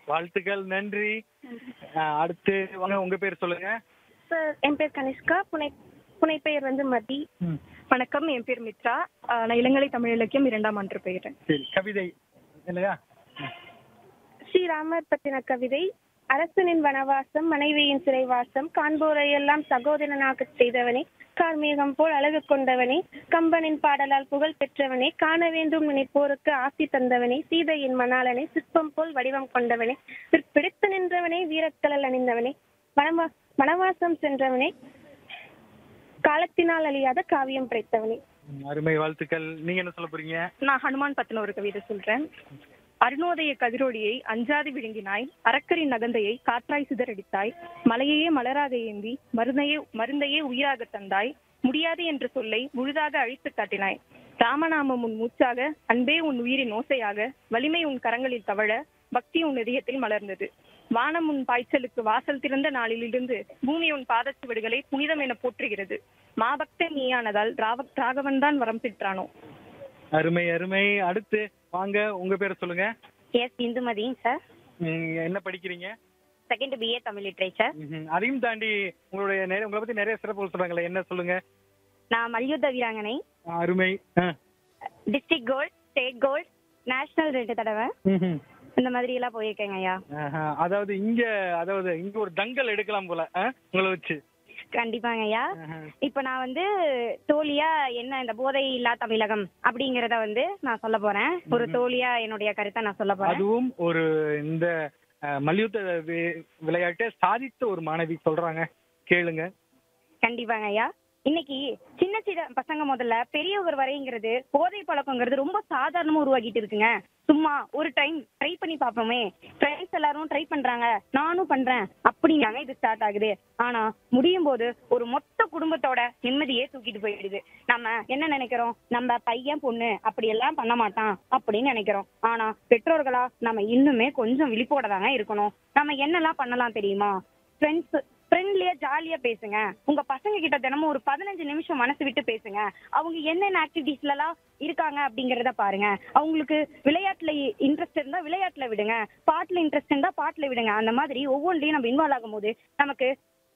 வாழ்த்துக்கள் நன்றி அஹ், அடுத்து வாங்க உங்க பேர் சொல்லுங்க சார் என் பேர் கனிஷ்கா புனை புனைப்பெயர் வந்து மதி வணக்கம் என் பேர் மித்ரா ஆஹ் நான் இளங்கலை தமிழ் இலக்கியம் இரண்டாம் ஆண்டு பயிகிறேன் சரி கவிதை இல்லையா ஸ்ரீராமர் பற்றின கவிதை அரசனின் வனவாசம் மனைவியின் சிறைவாசம் காண்போரையெல்லாம் சகோதரனாக செய்தவனே கார்மேகம் போல் அழகு கொண்டவனே கம்பனின் பாடலால் புகழ் பெற்றவனே காண வேண்டும் நினைப்போருக்கு ஆசி தந்தவனே சீதையின் மணாளனே சிற்பம் போல் வடிவம் கொண்டவனே பிடித்து நின்றவனே வீரக்கலல் அணிந்தவனே வனவா வனவாசம் சென்றவனே காலத்தினால் அழியாத காவியம் படைத்தவனே ம், அருமை வாழ்த்துக்கள் நீங்க என்ன சொல்ல போறீங்க நான் ஹனுமான் பத்தின ஒரு கவிதை சொல்றேன் அருணோதய கதிரொளியை அஞ்சாது விழுங்கினாய் அரக்கரின் நகந்தையை காற்றாய் சிதறடித்தாய் மலையையே மலராக ஏந்தி மருந்தையே மருந்தையே உயிராக தந்தாய் முடியாது என்ற சொல்லை முழுதாக அழித்து காட்டினாய் ராமநாமம் உன் மூச்சாக அன்பே உன் உயிரின் ஓசையாக வலிமை உன் கரங்களில் தவழ பக்தி உன் இதயத்தில் மலர்ந்தது வானம் உன் பாய்ச்சலுக்கு வாசல் திறந்த நாளிலிருந்து பூமி உன் பாதச்சுவடுகளை புனிதம் என போற்றுகிறது மாபக்தன் நீயானதால் ராவ ராகவன் தான் வரம் பெற்றானோ அருமை அருமை அடுத்து வாங்க உங்க பேர் சொல்லுங்க எஸ் இந்துமதி சார் ம், என்ன படிக்கிறீங்க செகண்ட் பிஏ தமிழ் லிட்ரேச்சர் ம்ஹும். அதையும் தாண்டி உங்களுடைய நிறைய உங்களை பத்தி நிறைய சிறப்பு சொல்றாங்களே என்ன சொல்லுங்க நான் மல்யுத்த வீராங்கனை அருமை ஆ. District gold state gold national ரெண்டு தடவை ம்ஹும். இந்த மாதிரி எல்லாம் போயிருக்கேங்க ஐயா ஆஹா. அதாவது இங்க அதாவது இங்க ஒரு தங்கல் எடுக்கலாம் போல ஆ? உங்களை வச்சு கண்டிப்பாங்க ஐயா ஆஹா. இப்போ நான் வந்து தோழியா என்ன இந்த போதை இல்லா தமிழகம் அப்படிங்கறத வந்து நான் சொல்ல போறேன் ஒரு தோழியா என்னுடைய கருத்தை நான் சொல்ல போறேன் அதுவும் ஒரு இந்த அஹ், மல்யுத்த வி- விளையாட்டை சாதித்த ஒரு மாணவி சொல்றாங்க கேளுங்க கண்டிப்பாங்க ஐயா இன்னைக்கு சின்ன சின்ன பசங்க முதல்ல பெரியவர் வரைங்கிறது போதை பழக்கங்கிறது ரொம்ப சாதாரணமா உருவாக்கிட்டு இருக்குங்க சும்மா ஒரு டைம் ட்ரை பண்ணி பார்ப்போமே ஃப்ரெண்ட்ஸ் எல்லாரும் ட்ரை பண்றாங்க நானும் பண்றேன் அப்படிங்கிறாங்க இது ஸ்டார்ட் ஆகுது ஆனா முடியும் போது ஒரு மொத்த குடும்பத்தோட நிம்மதியே தூக்கிட்டு போயிடுது நம்ம என்ன நினைக்கிறோம் நம்ம பையன் பொண்ணு அப்படி எல்லாம் பண்ண மாட்டான் அப்படின்னு நினைக்கிறோம் ஆனா பெற்றோர்களா நம்ம இன்னுமே கொஞ்சம் விழிப்போட தாங்க இருக்கணும் நம்ம என்னெல்லாம் பண்ணலாம் தெரியுமா ஃப்ரெண்ட்ஸ் ஃப்ரெண்ட்லியா ஜாலியா பேசுங்க உங்க பசங்க கிட்ட தினமும் ஒரு பதினஞ்சு நிமிஷம் மனசு விட்டு பேசுங்க அவங்க என்னென்ன ஆக்டிவிட்டிஸ்ல எல்லாம் இருக்காங்க அப்படிங்கறத பாருங்க அவங்களுக்கு விளையாட்டுல இன்ட்ரெஸ்ட் இருந்தா விளையாட்டுல விடுங்க பாட்டுல இன்ட்ரெஸ்ட் இருந்தா பாட்டுல விடுங்க அந்த மாதிரி ஒவ்வொன்றையும் நம்ம இன்வால்வ் ஆகும்போது நமக்கு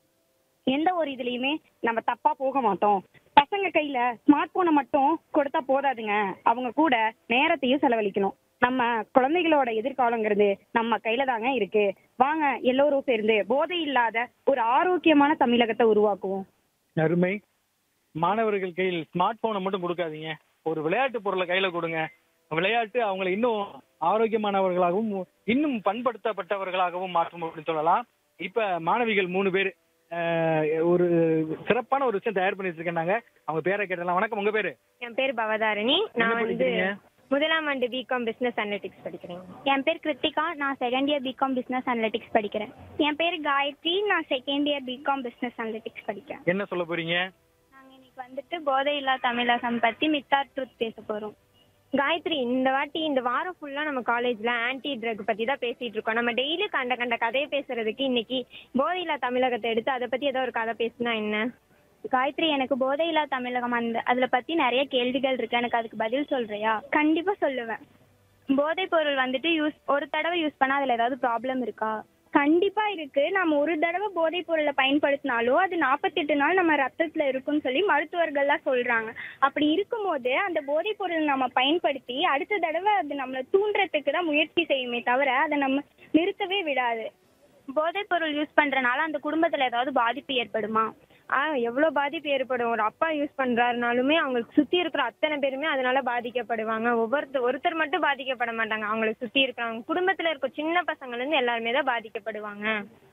எந்த ஒரு இதுலயுமே நம்ம தப்பா போக மாட்டோம் பசங்க கையில ஸ்மார்ட் போனை மட்டும் கொடுத்தா போதாதுங்க அவங்க கூட நேரத்தையும் செலவழிக்கணும் நம்ம குழந்தைகளோட எதிர்காலங்கிறது நம்ம கையில தாங்க இருக்கு வாங்க எல்லோரும் சேர்ந்து போதை இல்லாத ஒரு ஆரோக்கியமான தமிழகத்தை உருவாக்குவோம் அருமை மாணவர்கள் கையில் ஸ்மார்ட் போனை மட்டும் கொடுக்காதீங்க ஒரு விளையாட்டு பொருளை கையில கொடுங்க விளையாட்டு அவங்களை இன்னும் ஆரோக்கியமானவர்களாகவும் இன்னும் பண்படுத்தப்பட்டவர்களாகவும் மாற்றும் அப்படின்னு சொல்லலாம் இப்ப மாணவிகள் மூணு பேர் அஹ், ஒரு சிறப்பான ஒரு விஷயம் தயார் பண்ணி வச்சிருக்காங்க அவங்க பேரை கேட்டலாம் வணக்கம் உங்க பேரு என் பேர் பவதாரணி என்ன நான் வந்து படிக்கிறீங்க? முதலாம் ஆண்டு பிகாம் பிசினஸ் அனலிட்டிக்ஸ் படிக்கிறேன் என் பேர் கிருத்திகா நான் second year BCom business analytics படிக்கிறேன் என் பேர் காயத்ரி நான் second year BCom business analytics படிக்கிறேன் என்ன சொல்ல போறீங்க நாங்கள் இன்னைக்கு வந்துட்டு போதை இல்லா தமிழகம் பற்றி மித்தார் ட்ரூத் பேச போகிறோம் காயத்ரி இந்த வாட்டி இந்த வாரம் ஃபுல்லா நம்ம காலேஜ்ல ஆன்டி ட்ரக் பத்தி தான் பேசிட்டு இருக்கோம் நம்ம டெய்லி கண்ட கண்ட கதையை பேசுறதுக்கு இன்னைக்கு போதையில்லா தமிழகத்தை எடுத்து அதை பத்தி ஏதோ ஒரு கதை பேசினா என்ன காயத்ரி எனக்கு போதை இல்லா தமிழகம் அந்த அதில் பற்றி நிறைய கேள்விகள் இருக்கு எனக்கு அதுக்கு பதில் சொல்றியா கண்டிப்பாக சொல்லுவேன் போதைப் பொருள் வந்துட்டு யூஸ் ஒரு தடவை யூஸ் பண்ணால் அதில் ஏதாவது ப்ராப்ளம் இருக்கா கண்டிப்பா இருக்கு நம்ம ஒரு தடவை போதைப் பொருளை பயன்படுத்தினாலும் அது நாற்பத்தெட்டு நாள் நம்ம ரத்தத்துல இருக்கும்னு சொல்லி மருத்துவர்கள்லாம் சொல்றாங்க அப்படி இருக்கும்போது அந்த போதைப் பொருள் நம்ம பயன்படுத்தி அடுத்த தடவை அது நம்மளை தூண்டுறதுக்கு தான் முயற்சி செய்யுமே தவிர அதை நம்ம நிறுத்தவே விடாது போதைப் பொருள் யூஸ் பண்றனால அந்த குடும்பத்துல ஏதாவது பாதிப்பு ஏற்படுமா ஆ எவ்வளோ பாதிப்பு ஏற்படும் ஒரு அப்பா யூஸ் பண்றாருனாலுமே அவங்களுக்கு சுத்தி இருக்கிற அத்தனை பேருமே அதனால பாதிக்கப்படுவாங்க ஒவ்வொருத்தர் ஒருத்தர் மட்டும் பாதிக்கப்பட மாட்டாங்க அவங்களுக்கு சுத்தி இருக்கிறவங்க குடும்பத்துல இருக்க சின்ன பசங்கள்ல இருந்து எல்லாருமே தான் பாதிக்கப்படுவாங்க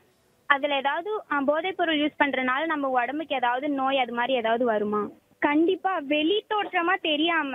அதுல ஏதாவது அஹ், போதைப் பொருள் யூஸ் பண்றனால நம்ம உடம்புக்கு ஏதாவது நோய் அது மாதிரி ஏதாவது வருமா கண்டிப்பா வெளி தோற்றமா தெரியாம